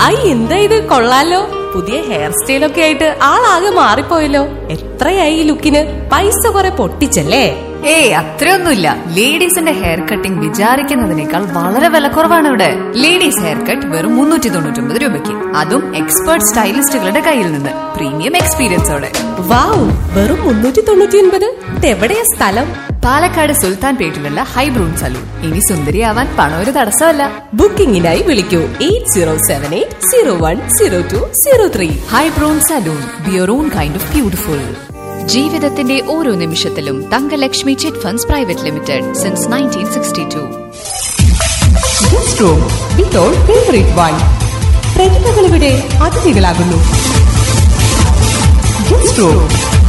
I എന്താ ഇത് കൊള്ളാലോ പുതിയ ഹെയർ സ്റ്റൈലൊക്കെ ആയിട്ട് ആളാകെ മാറിപ്പോയല്ലോ എത്രയായി ഈ ലുക്കിന് പൈസ കുറെ പൊട്ടിച്ചല്ലേ ഏയ് അത്രയൊന്നുമില്ല ലേഡീസിന്റെ ഹെയർ കട്ടിംഗ് വിചാരിക്കുന്നതിനേക്കാൾ വളരെ വിലക്കുറവാണ് ഇവിടെ ലേഡീസ് ഹെയർ കട്ട് വെറും മുന്നൂറ്റി തൊണ്ണൂറ്റി ഒമ്പത് രൂപയ്ക്ക് അതും എക്സ്പേർട്ട് സ്റ്റൈലിസ്റ്റുകളുടെ കയ്യിൽ നിന്ന് പ്രീമിയം എക്സ്പീരിയൻസോടെ വാവ് വെറും മുന്നൂറ്റി തൊണ്ണൂറ്റി ഒൻപത് ഇതെവിടെയാ സ്ഥലം പാലക്കാട് സുൽത്താൻ പേട്ടിലുള്ള ഹൈബ്രൂൺ സലൂൺ ഇനി സുന്ദരിയാവാൻ പണം ഒരു തടസ്സമല്ല ബുക്കിംഗിനായി വിളിക്കൂ eight zero seven eight zero one zero two zero three ഹൈബ്രൂൺ salon be your own kind of beautiful ജീവിതത്തിന്റെ ഓരോ നിമിഷത്തിലും Thankalakshmi chit funds private limited since nineteen sixty two guest room with all favourite wine പ്രതിഭകളിവിടെ അതിഥികളാകുന്നു guest room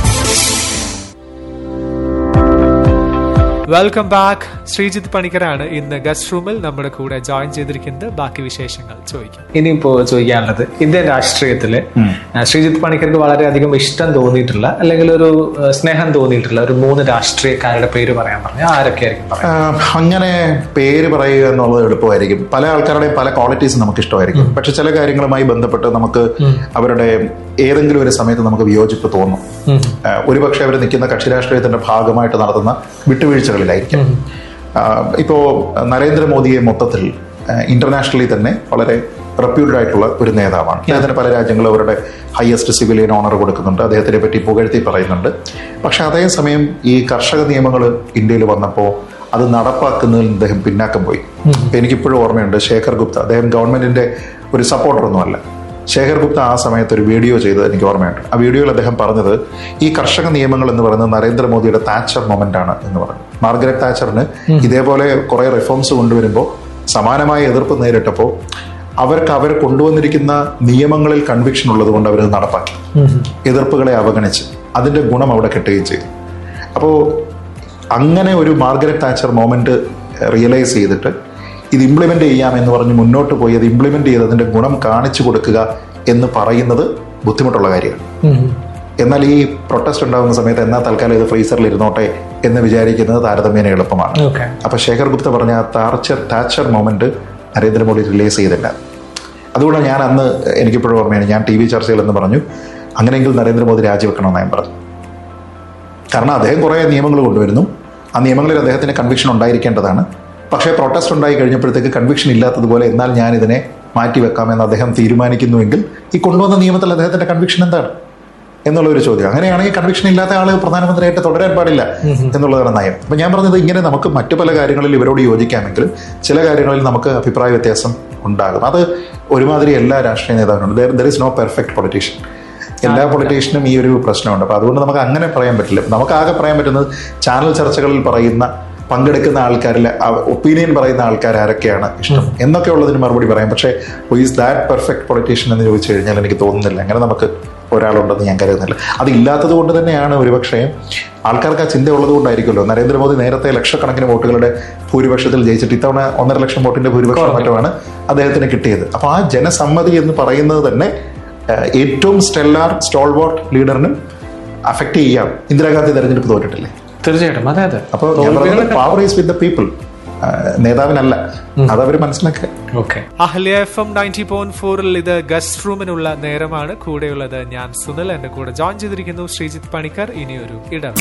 welcome back Sreejith പണിക്കരാണ് ഇന്ന് guest റൂമിൽ നമ്മുടെ കൂടെ ജോയിൻ ചെയ്തിരിക്കുന്നത് ബാക്കി വിശേഷങ്ങൾ ചോദിക്കാം ഇനിയിപ്പോ ചോദിക്കാനുള്ളത് ഇന്ത്യൻ രാഷ്ട്രീയത്തില് ആ, ശ്രീജിത്ത് പണിക്കർക്ക് വളരെയധികം ഇഷ്ടം തോന്നിയിട്ടുള്ള അല്ലെങ്കിൽ ഒരു ആ, സ്നേഹം തോന്നിയിട്ടുള്ള ഒരു മൂന്ന് രാഷ്ട്രീയക്കാരുടെ പേര് പറയാൻ പറഞ്ഞാൽ ആരൊക്കെയായിരിക്കും പറയാം ആഹ് അങ്ങനെ പേര് പറയുക എന്നുള്ളത് എളുപ്പമായിരിക്കും പല ആൾക്കാരുടെയും പല ക്വാളിറ്റീസ് നമുക്ക് ഇഷ്ടമായിരിക്കും പക്ഷെ ചില കാര്യങ്ങളുമായി ബന്ധപ്പെട്ട് നമുക്ക് അവരുടെ ഏതെങ്കിലും ഒരു സമയത്ത് നമുക്ക് വിയോജിപ്പ് തോന്നും ആഹ് ഒരുപക്ഷെ അവർ നിൽക്കുന്ന കക്ഷി രാഷ്ട്രീയത്തിന്റെ ഭാഗമായിട്ട് നടത്തുന്ന വിട്ടുവീഴ്ചകളിലായിരിക്കും ആഹ് ഇപ്പോ നരേന്ദ്രമോദിയെ മൊത്തത്തിൽ ഇന്റർനാഷണലി തന്നെ വളരെ റെപ്യൂട്ടഡ് ആയിട്ടുള്ള ഒരു നേതാവാണ് അദ്ദേഹത്തിന് പല രാജ്യങ്ങളും അവരുടെ ഹയസ്റ്റ് സിവിലിയൻ ഓണർ കൊടുക്കുന്നുണ്ട് അദ്ദേഹത്തിനെ പറ്റി പുകഴ്ത്തി പറയുന്നുണ്ട് പക്ഷെ അതേസമയം ഈ കർഷക നിയമങ്ങൾ ഇന്ത്യയിൽ വന്നപ്പോൾ അത് നടപ്പാക്കുന്നതിൽ അദ്ദേഹം പിന്നാക്കം പോയി എനിക്കിപ്പോഴും ഓർമ്മയുണ്ട് ശേഖർ ഗുപ്ത അദ്ദേഹം ഗവൺമെന്റിന്റെ ഒരു സപ്പോർട്ടറൊന്നുമല്ല ശേഖർ ഗുപ്ത ആ സമയത്ത് ഒരു വീഡിയോ ചെയ്തത് എനിക്ക് ഓർമ്മയുണ്ട് ആ വീഡിയോയിൽ അദ്ദേഹം പറഞ്ഞത് ഈ കർഷക നിയമങ്ങൾ എന്ന് പറയുന്നത് നരേന്ദ്രമോദിയുടെ താച്ചർ മൊമെന്റ് ആണ് എന്ന് പറഞ്ഞു മാർഗരറ്റ് താച്ചറിന് ഇതേപോലെ കുറെ റിഫോംസ് കൊണ്ടുവരുമ്പോൾ സമാനമായ എതിർപ്പ് നേരിട്ടപ്പോൾ അവർക്ക് അവർ കൊണ്ടുവന്നിരിക്കുന്ന നിയമങ്ങളിൽ കൺവിക്ഷൻ ഉള്ളത് കൊണ്ട് അവരത് നടപ്പാക്കി എതിർപ്പുകളെ അവഗണിച്ച് അതിന്റെ ഗുണം അവിടെ കിട്ടുകയും ചെയ്തു അപ്പോൾ അങ്ങനെ ഒരു മാർഗരറ്റ് താച്ചർ മോമെന്റ് റിയലൈസ് ചെയ്തിട്ട് ഇത് ഇംപ്ലിമെന്റ് ചെയ്യാം എന്ന് പറഞ്ഞ് മുന്നോട്ട് പോയി അത് ഇംപ്ലിമെന്റ് ചെയ്ത് അതിന്റെ ഗുണം കാണിച്ചു കൊടുക്കുക എന്ന് പറയുന്നത് ബുദ്ധിമുട്ടുള്ള കാര്യമാണ് എന്നാൽ ഈ പ്രൊട്ടസ്റ്റ് ഉണ്ടാകുന്ന സമയത്ത് എന്നാൽ തൽക്കാലം ഇത് ഫ്രീസറിൽ ഇരുന്നോട്ടെ എന്ന് വിചാരിക്കുന്നത് താരതമ്യേന എളുപ്പമാണ് ഓക്കെ അപ്പൊ ശേഖർ ഗുപ്ത പറഞ്ഞ ആ Thatcher Thatcher moment Narendra Modi release ചെയ്തില്ല അതുകൊണ്ട് ഞാൻ അന്ന് എനിക്കിപ്പോഴും ഓർമ്മയാണ് ഞാൻ ടി വി ചർച്ചയിൽ എന്ന് പറഞ്ഞു അങ്ങനെയെങ്കിൽ നരേന്ദ്രമോദി രാജിവെക്കണമെന്ന് ഞാൻ പറഞ്ഞു കാരണം അദ്ദേഹം കുറേ നിയമങ്ങൾ കൊണ്ടുവരുന്നു ആ നിയമങ്ങളിൽ അദ്ദേഹത്തിന് കൺവിക്ഷൻ ഉണ്ടായിരിക്കേണ്ടതാണ് പക്ഷേ പ്രൊട്ടസ്റ്റ് ഉണ്ടായി കഴിഞ്ഞപ്പോഴത്തേക്ക് കൺവിക്ഷൻ ഇല്ലാത്തതുപോലെ എന്നാൽ ഞാൻ ഇതിനെ മാറ്റിവെക്കാമെന്ന് അദ്ദേഹം തീരുമാനിക്കുന്നുവെങ്കിൽ ഈ കൊണ്ടുവന്ന നിയമത്തിൽ അദ്ദേഹത്തിന്റെ കൺവിക്ഷൻ എന്താണ് എന്നുള്ള ഒരു ചോദ്യം അങ്ങനെയാണെങ്കിൽ കൺവിക്ഷൻ ഇല്ലാത്ത ആള് പ്രധാനമന്ത്രിയായിട്ട് തുടരാൻ പാടില്ല എന്നുള്ളതാണ് നയം അപ്പൊ ഞാൻ പറഞ്ഞത് ഇങ്ങനെ നമുക്ക് മറ്റു പല കാര്യങ്ങളിൽ ഇവരോട് യോജിക്കാമെങ്കിലും ചില കാര്യങ്ങളിൽ നമുക്ക് അഭിപ്രായ വ്യത്യാസം ഉണ്ടാകും അത് ഒരുമാതിരി എല്ലാ രാഷ്ട്രീയ നേതാവിനുണ്ട് there is no perfect politician എല്ലാ പൊളിറ്റീഷ്യനും ഈ ഒരു പ്രശ്നമുണ്ട് അപ്പൊ അതുകൊണ്ട് നമുക്ക് അങ്ങനെ പറയാൻ പറ്റില്ല നമുക്ക് ആകെ പറയാൻ പറ്റുന്നത് ചാനൽ ചർച്ചകളിൽ പറയുന്ന പങ്കെടുക്കുന്ന ആൾക്കാരിൽ ഒപ്പീനിയൻ പറയുന്ന ആൾക്കാർ ആരൊക്കെയാണ് ഇഷ്ടം എന്നൊക്കെ ഉള്ളതിന് മറുപടി പറയാം പക്ഷേ ഈസ് ദാറ്റ് പെർഫെക്റ്റ് പൊളിറ്റീഷ്യൻ എന്ന് ചോദിച്ചു കഴിഞ്ഞാൽ എനിക്ക് തോന്നുന്നില്ല അങ്ങനെ നമുക്ക് ഒരാളുണ്ടെന്ന് ഞാൻ കരുതുന്നില്ല അതില്ലാത്തത് കൊണ്ട് തന്നെയാണ് ഒരുപക്ഷെ ആൾക്കാർക്ക് ആ ചിന്ത ഉള്ളത് കൊണ്ടായിരിക്കുമല്ലോ നരേന്ദ്രമോദി നേരത്തെ ലക്ഷക്കണക്കിന് വോട്ടുകളുടെ ഭൂരിപക്ഷത്തിൽ ജയിച്ചിട്ട് ഇത്തവണ ഒന്നര ലക്ഷം വോട്ടിന്റെ ഭൂരിപക്ഷം മറ്റുമാണ് അദ്ദേഹത്തിന് കിട്ടിയത് അപ്പൊ ആ ജനസമ്മതി എന്ന് പറയുന്നത് തന്നെ ഏഹ്, ഏറ്റവും സ്റ്റെല്ലാർ സ്റ്റോൾവോട്ട് ലീഡറിനും അഫക്ട് ചെയ്യാം ഇന്ദിരാഗാന്ധി തെരഞ്ഞെടുപ്പ് തോറ്റിട്ടില്ലേ തീർച്ചയായിട്ടും അതെ അതെ അപ്പോൾ ഞാൻ പറയുന്നത് power is with the people നേതാവിനല്ല അതവർ മനസ്സിലാക്കുക okay Ahalya F M ninety point ഫോറിൽ ഇത് ഗസ്റ്റ് റൂമിനുള്ള നേരമാണ് കൂടെയുള്ളത് ഞാൻ സുനിൽ എന്റെ കൂടെ ജോയിൻ ചെയ്തിരിക്കുന്നു ശ്രീജിത്ത് പണിക്കർ ഇനിയൊരു ഇടം